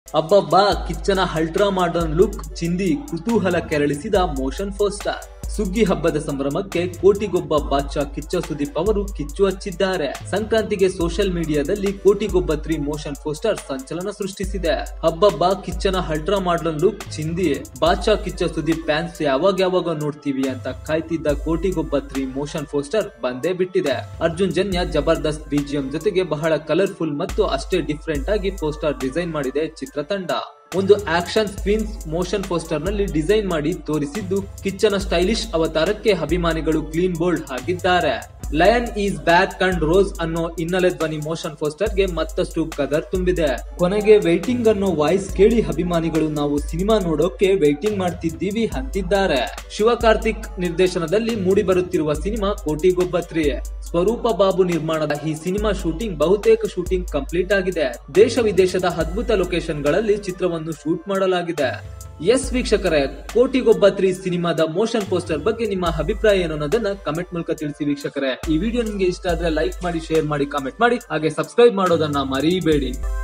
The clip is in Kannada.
ಅಬ್ಬಬ್ಬಾ ಕಿಚ್ಚನ ಅಲ್ಟ್ರಾ ಮಾಡರ್ನ್ ಲುಕ್ ಚಿಂದಿ ಕುತೂಹಲ ಕೆರಳಿಸಿದ ಮೋಷನ್ ಪೋಸ್ಟರ್ ಸುಗ್ಗಿ ಹಬ್ಬದ ಸಂಭ್ರಮಕ್ಕೆ ಕೋಟಿಗೊಬ್ಬ ಬಾದ್ಶಾ ಕಿಚ್ಚ ಸುದೀಪ್ ಅವರು ಕಿಚ್ಚು ಹಚ್ಚಿದ್ದಾರೆ ಸಂಕ್ರಾಂತಿಗೆ ಸೋಷಿಯಲ್ ಮೀಡಿಯಾದಲ್ಲಿ ಕೋಟಿಗೊಬ್ಬ ತ್ರೀ ಮೋಷನ್ ಪೋಸ್ಟರ್ ಸಂಚಲನ ಸೃಷ್ಟಿಸಿದೆ ಹಬ್ಬಬ್ಬ ಕಿಚ್ಚನ ಅಲ್ಟ್ರಾ ಮಾಡರ್ನ್ ಲುಕ್ ಚಿಂದಿ ಬಾದ್ಶಾ ಕಿಚ್ಚ ಸುದೀಪ್ ಫ್ಯಾನ್ಸ್ ಯಾವಾಗ ಯಾವಾಗ ನೋಡ್ತೀವಿ ಅಂತ ಕಾಯ್ತಿದ್ದ ಕೋಟಿಗೊಬ್ಬ ತ್ರೀ ಮೋಷನ್ ಪೋಸ್ಟರ್ ಬಂದೇ ಬಿಟ್ಟಿದೆ ಅರ್ಜುನ್ ಜನ್ಯ ಜಬರ್ದಸ್ತ್ ಬಿಜಿಎಂ ಜೊತೆಗೆ ಬಹಳ ಕಲರ್ಫುಲ್ ಮತ್ತು ಅಷ್ಟೇ ಡಿಫ್ರೆಂಟ್ ಆಗಿ ಪೋಸ್ಟರ್ ಡಿಸೈನ್ ಮಾಡಿದೆ ಚಿತ್ರತಂಡ ಒಂದು ಆಕ್ಷನ್ ಸ್ಪಿನ್ಸ್ ಮೋಷನ್ ಪೋಸ್ಟರ್ ನಲ್ಲಿ ಡಿಸೈನ್ ಮಾಡಿ ತೋರಿಸಿದ್ದು ಕಿಚ್ಚನ ಸ್ಟೈಲಿಶ್ ಅವತಾರಕ್ಕೆ ಅಭಿಮಾನಿಗಳು ಕ್ಲೀನ್ ಬೋಲ್ಡ್ ಹಾಕಿದ್ದಾರೆ lion is back and roars ಅನ್ನೋ ಹಿನ್ನೆಲೆ ಧ್ವನಿ ಮೋಷನ್ ಪೋಸ್ಟರ್ ಗೆ ಮತ್ತಷ್ಟು ಕದರ್ ತುಂಬಿದೆ ಕೊನೆಗೆ ವೈಟಿಂಗ್ ಅನ್ನೋ ವಾಯ್ಸ್ ಕೇಳಿ ಅಭಿಮಾನಿಗಳು ನಾವು ಸಿನಿಮಾ ನೋಡೋಕೆ ವೈಟಿಂಗ್ ಮಾಡ್ತಿದ್ದೀವಿ ಅಂತಿದ್ದಾರೆ ಶಿವ ಕಾರ್ತಿಕ್ ನಿರ್ದೇಶನದಲ್ಲಿ ಮೂಡಿ ಬರುತ್ತಿರುವ ಸಿನಿಮಾ ಕೋಟಿಗೊಬ್ಬ ತ್ರೀ ಸ್ವರೂಪ ಬಾಬು ನಿರ್ಮಾಣದ ಈ ಸಿನಿಮಾ ಶೂಟಿಂಗ್ ಬಹುತೇಕ ಶೂಟಿಂಗ್ ಕಂಪ್ಲೀಟ್ ಆಗಿದೆ ದೇಶ ವಿದೇಶದ ಅದ್ಭುತ ಲೊಕೇಶನ್ ಗಳಲ್ಲಿ ಚಿತ್ರವನ್ನು ಶೂಟ್ ಮಾಡಲಾಗಿದೆ ಎಸ್ ವೀಕ್ಷಕರೇ ಕೋಟಿಗೊಬ್ಬ ತ್ರೀ ಸಿನಿಮಾದ ಮೋಷನ್ ಪೋಸ್ಟರ್ ಬಗ್ಗೆ ನಿಮ್ಮ ಅಭಿಪ್ರಾಯ ಏನು ಅನ್ನೋದನ್ನ ಕಮೆಂಟ್ ಮೂಲಕ ತಿಳಿಸಿ ವೀಕ್ಷಕರೇ ಈ ವಿಡಿಯೋ ನಿಮ್ಗೆ ಇಷ್ಟ ಆದ್ರೆ ಲೈಕ್ ಮಾಡಿ ಶೇರ್ ಮಾಡಿ ಕಾಮೆಂಟ್ ಮಾಡಿ ಹಾಗೆ ಸಬ್ಸ್ಕ್ರೈಬ್ ಮಾಡೋದನ್ನ ಮರಿಬೇಡಿ